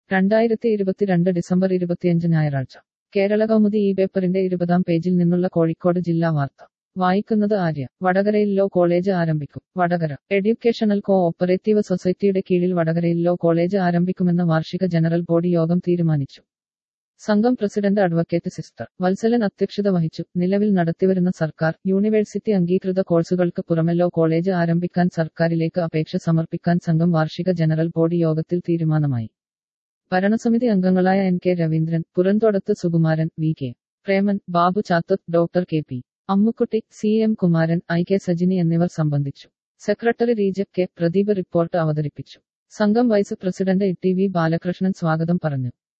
രണ്ടായിരത്തി ഇരുപത്തിരണ്ട് ഡിസംബർ ഇരുപത്തിയഞ്ച് ഞായറാഴ്ച കേരള കൗമുദി ഈ പേപ്പറിന്റെ ഇരുപതാം പേജിൽ നിന്നുള്ള കോഴിക്കോട് ജില്ലാ വാർത്ത വായിക്കുന്നത് ആര്യ വടകരയിൽ ലോ കോളേജ് ആരംഭിക്കും വടകര എഡ്യൂക്കേഷണൽ കോ ഓപ്പറേറ്റീവ് സൊസൈറ്റിയുടെ കീഴിൽ വടകരയിൽ ലോ കോളേജ് ആരംഭിക്കുമെന്ന് വാർഷിക ജനറൽ ബോഡി യോഗം തീരുമാനിച്ചു സംഘം പ്രസിഡന്റ് അഡ്വക്കേറ്റ് സിസ്റ്റർ വത്സലൻ അധ്യക്ഷത വഹിച്ചു നിലവിൽ നടത്തിവരുന്ന സർക്കാർ യൂണിവേഴ്സിറ്റി അംഗീകൃത കോഴ്സുകൾക്ക് പുറമെ ലോ കോളേജ് ആരംഭിക്കാൻ സർക്കാരിലേക്ക് അപേക്ഷ സമർപ്പിക്കാൻ സംഘം വാർഷിക ജനറൽ ബോഡി യോഗത്തിൽ തീരുമാനമായി ഭരണസമിതി അംഗങ്ങളായ N K Raveendran Puranthodath Sukumaran V K Preman Babu Chathath doctor K P Ammukutty C M Kumaran I K Sajini എന്നിവർ സംബന്ധിച്ചു സെക്രട്ടറി റീജക് കെ പ്രദീപ് റിപ്പോർട്ട് അവതരിപ്പിച്ചു സംഘം vice president T V Balakrishnan സ്വാഗതം പറഞ്ഞു